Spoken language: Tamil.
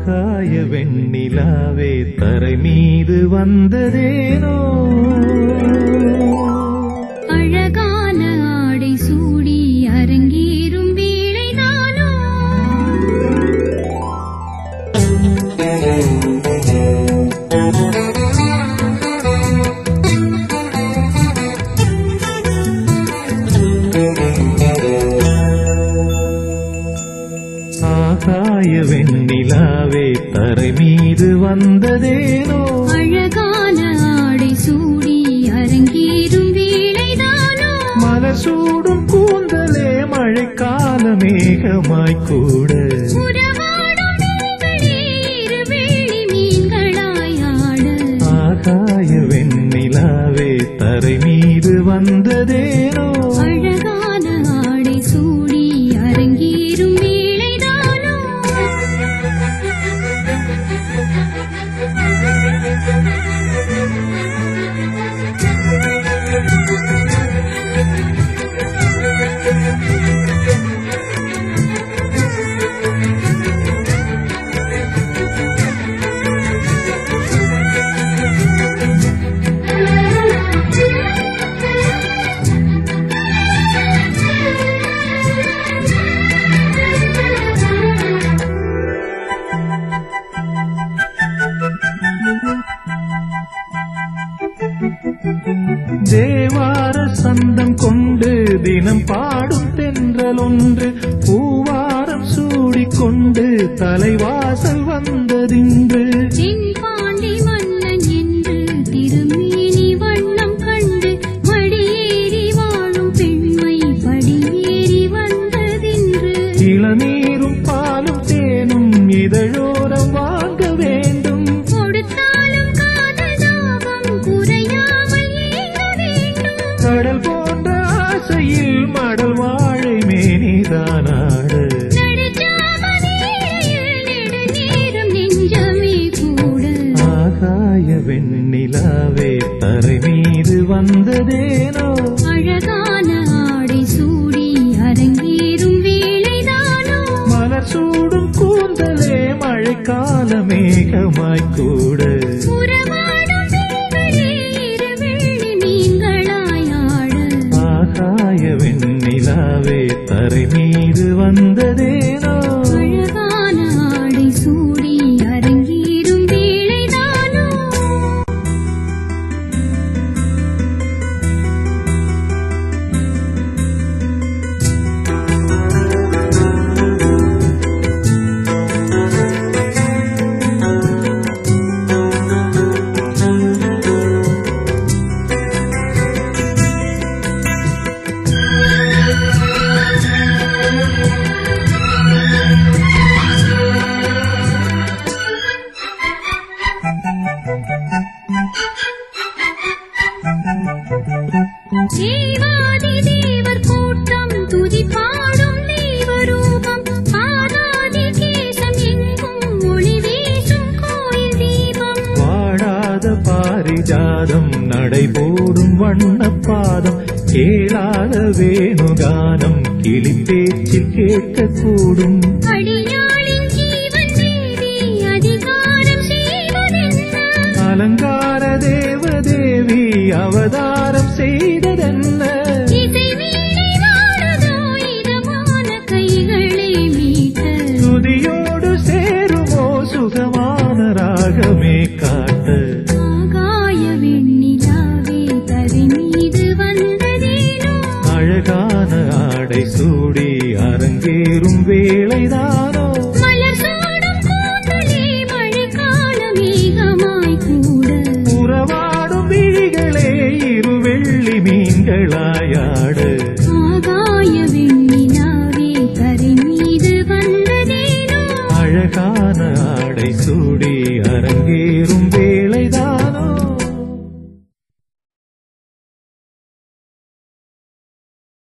ஆகாய வெண்ணிலாவே தரை மீது வந்ததேனோ அழகான ஆடை சூடி அரங்கேறும் வேளைதானோ ஆகாய வெண்ணிலாவே தரை மீது வந்ததேனோ அழகான ஆடை சூடி அரங்கேறும் வேளைதானோ மலசூடும் கூந்தலே மழைக்கால மேகமாய் கூட உறவாடும் நீங்களே இரு வெள்ளி மீன்களாய் ஆட ஆகாய வெண்ணிலாவே தரை மீது வந்ததேனோ அழகான ஆடை சூடி அரங்கேறும் வேளைதானோ தேவார சந்தம் கொண்டு தினம் பாடும் தென்றல் ஒன்று பூவாரம் சூடிக்கொண்டு தலைவாசல் வந்ததின்று தென்பாண்டி மன்னன் என்று திருமேனி வண்ணம் கண்டு மடியேறி வாழும் பெண்மை படியேறி வந்ததின்று இளநீரும் பாலும் தேனும் இதழோரம் வாங்க வேண்டும் கொடுத்தாலும் காதல் தாபம் குறையாமல் ஏங்க வேண்டும் கடல் போன்ற ஆசையில் மடல் வாழை மேனிதானாடு நடுச்சாமணியில் நெடுநேரம் நெஞ்சமே கூட ஆகாய வெண்ணிலாவே தரை மீது வந்ததேனோ அழகான ஆடை சூடி அரங்கேறும் வேளைதானோ மலர் சூடும் கூந்தலே மழைக்கால மேகமாய் கூட உறவாடும் நீங்களே இரு வெள்ளி மீன்களாய் ஆட ஆகாய வெண்ணிலாவே தரை மீது வந்ததேனோ அழகான ஆடை சூடி அரங்கேறும் வேளைதானோ தேவாதி தேவர் கூட்டம் துதி பாடும் தேவரூபம் பாதாதி கேசம் எங்கும் ஒளி வீசும் கோயில் தீபம் வாடாத பாரிஜாதம் நடைபோடும் வண்ணப்பாதம் கேளாத வேணுகானம் கிளி பேச்சில் கேட்கக்கூடும் அடியாளின் ஜீவன் தேவி அதிகாரம் செய்வதென்ன அலங்கார தேவதேவி அவதாரம் செய்ததென்ன இசை வீணை வாடுதோ இதமான கைகளை மீட்ட துதியோடு சேருமோ சுகமான ராகமே காட்ட ஆகாய வெண்ணிலாவே தரை மீது வந்ததேனோ அழகான ஆடை சூடி அரங்கேறும் வேளைதானோ மலர் சூடும் கூந்தலே மழைக்கால மேகமாய் கூட உறவாடும் விழிகளே இரு வெள்ளி மீன்களாயாடு ஆகாய வெண்ணிலாவே தரை மீது வந்ததேனோ அழகான ஆடை சூடி அரங்கேறும்